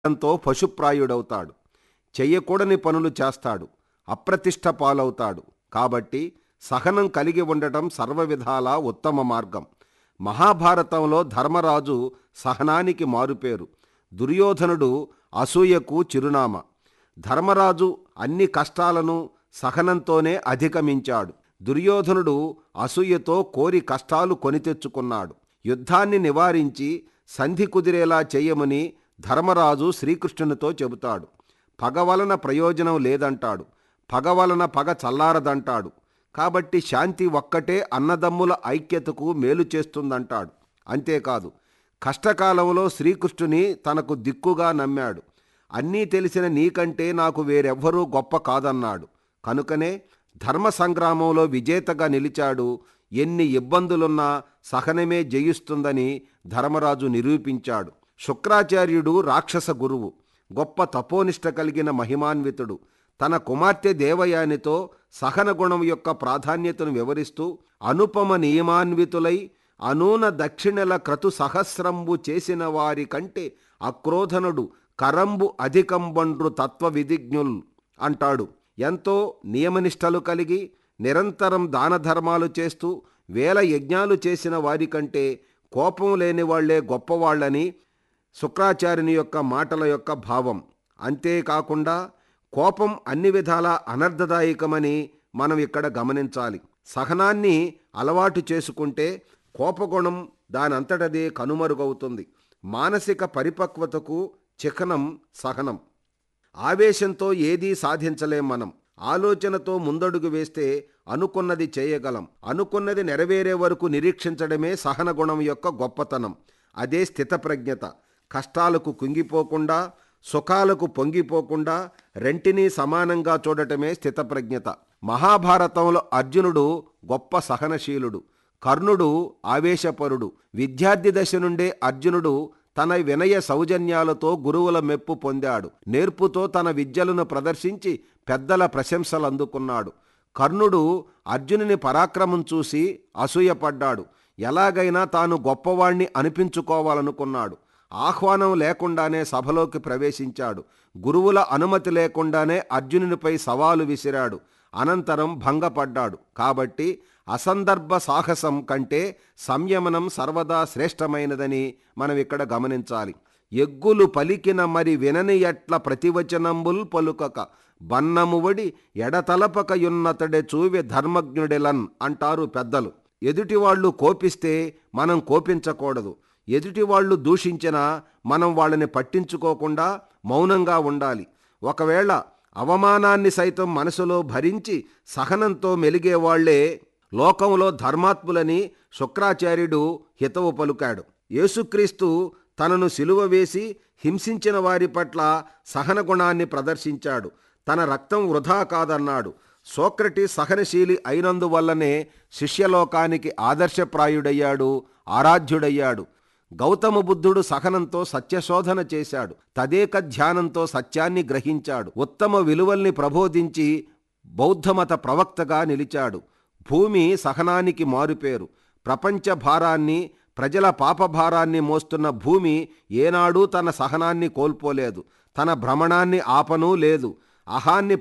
తో పశుప్రాయుడవుతాడు చెయ్యకూడని పనులు చేస్తాడు అప్రతిష్ట పాలవుతాడు కాబట్టి సహనం కలిగి ఉండటం సర్వవిధాలా ఉత్తమ మార్గం మహాభారతంలో ధర్మరాజు సహనానికి మారుపేరు దుర్యోధనుడు అసూయకు చిరునామా ధర్మరాజు అన్ని కష్టాలను సహనంతోనే అధిగమించాడు దుర్యోధనుడు అసూయతో కోరి కష్టాలు కొని తెచ్చుకున్నాడు యుద్ధాన్ని నివారించి సంధి కుదిరేలా చెయ్యమని ధర్మరాజు శ్రీకృష్ణునితో చెబుతాడు పగ వలన ప్రయోజనం లేదంటాడు పగ వలన పగ చల్లారదంటాడు కాబట్టి శాంతి ఒక్కటే అన్నదమ్ముల ఐక్యతకు మేలు చేస్తుందంటాడు అంతేకాదు కష్టకాలంలో శ్రీకృష్ణుని తనకు దిక్కుగా నమ్మాడు అన్నీ తెలిసిన నీకంటే నాకు వేరెవ్వరూ గొప్ప కాదన్నాడు కనుకనే ధర్మ సంగ్రామంలో విజేతగా నిలిచాడు ఎన్ని ఇబ్బందులున్నా సహనమే జయిస్తుందని ధర్మరాజు నిరూపించాడు శుక్రాచార్యుడు రాక్షస గురువు గొప్ప తపోనిష్ట కలిగిన మహిమాన్వితుడు తన కుమార్తె దేవయానితో సహన గుణం యొక్క ప్రాధాన్యతను వివరిస్తూ అనుపమ నియమాన్వితులై అనూన దక్షిణల క్రతు సహస్రంబు చేసిన వారి కంటే అక్రోధనుడు కరంబు అధికంబండ్రు తత్వ విధిజ్ఞుల్ అంటాడు ఎంతో నియమనిష్టలు కలిగి నిరంతరం దాన ధర్మాలు చేస్తూ వేల యజ్ఞాలు చేసిన వారికంటే కోపం లేని వాళ్లే గొప్పవాళ్ళని శుక్రాచార్యుని యొక్క మాటల యొక్క భావం అంతేకాకుండా కోపం అన్ని విధాలా అనర్థదాయకమని మనం ఇక్కడ గమనించాలి సహనాన్ని అలవాటు చేసుకుంటే కోపగుణం దానంతటదే కనుమరుగవుతుంది మానసిక పరిపక్వతకు చిహ్నం సహనం ఆవేశంతో ఏదీ సాధించలేం మనం ఆలోచనతో ముందడుగు వేస్తే అనుకున్నది చేయగలం అనుకున్నది నెరవేరే వరకు నిరీక్షించడమే సహన గుణం యొక్క గొప్పతనం అదే స్థితప్రజ్ఞత కష్టాలకు కుంగిపోకుండా సుఖాలకు పొంగిపోకుండా రెంటినీ సమానంగా చూడటమే స్థితప్రజ్ఞత మహాభారతంలో అర్జునుడు గొప్ప సహనశీలుడు కర్ణుడు ఆవేశపరుడు విద్యార్థి దశ నుండే అర్జునుడు తన వినయ సౌజన్యాలతో గురువుల మెప్పు పొందాడు నేర్పుతో తన విద్యలను ప్రదర్శించి పెద్దల ప్రశంసలు అందుకున్నాడు కర్ణుడు అర్జునుని పరాక్రమం చూసి అసూయపడ్డాడు ఎలాగైనా తాను గొప్పవాణ్ణి అనిపించుకోవాలనుకున్నాడు ఆహ్వానం లేకుండానే సభలోకి ప్రవేశించాడు గురువుల అనుమతి లేకుండానే అర్జునునిపై సవాలు విసిరాడు అనంతరం భంగపడ్డాడు కాబట్టి అసందర్భ సాహసం కంటే సంయమనం సర్వదా శ్రేష్టమైనదని మనం ఇక్కడ గమనించాలి ఎగ్గులు పలికిన మరి వినని ఎట్ల ప్రతివచనంబుల్ పలుకక బన్నమువడి ఎడతలపకయున్నతడే చూవి ధర్మజ్ఞుడెలన్ అంటారు పెద్దలు ఎదుటివాళ్లు కోపిస్తే మనం కోపించకూడదు ఎదుటివాళ్లు దూషించినా మనం వాళ్ళని పట్టించుకోకుండా మౌనంగా ఉండాలి ఒకవేళ అవమానాన్ని సైతం మనసులో భరించి సహనంతో మెలిగేవాళ్లే లోకంలో ధర్మాత్ములని శుక్రాచార్యుడు హితవు పలుకాడు యేసుక్రీస్తు తనను సిలువ వేసి హింసించిన వారి పట్ల సహన గుణాన్ని ప్రదర్శించాడు తన రక్తం వృధా కాదన్నాడు సోక్రటి సహనశీలి అయినందువల్లనే శిష్యలోకానికి ఆదర్శప్రాయుడయ్యాడు ఆరాధ్యుడయ్యాడు గౌతమ బుద్ధుడు సహనంతో సత్యశోధన చేశాడు తదేక ధ్యానంతో సత్యాన్ని గ్రహించాడు ఉత్తమ విలువల్ని ప్రబోధించి బౌద్ధమత ప్రవక్తగా నిలిచాడు భూమి సహనానికి మారుపేరు ప్రపంచ భారాన్ని ప్రజల పాపభారాన్ని మోస్తున్న భూమి ఏనాడూ తన సహనాన్ని కోల్పోలేదు తన భ్రమణాన్ని ఆపనూ లేదు అహాన్ని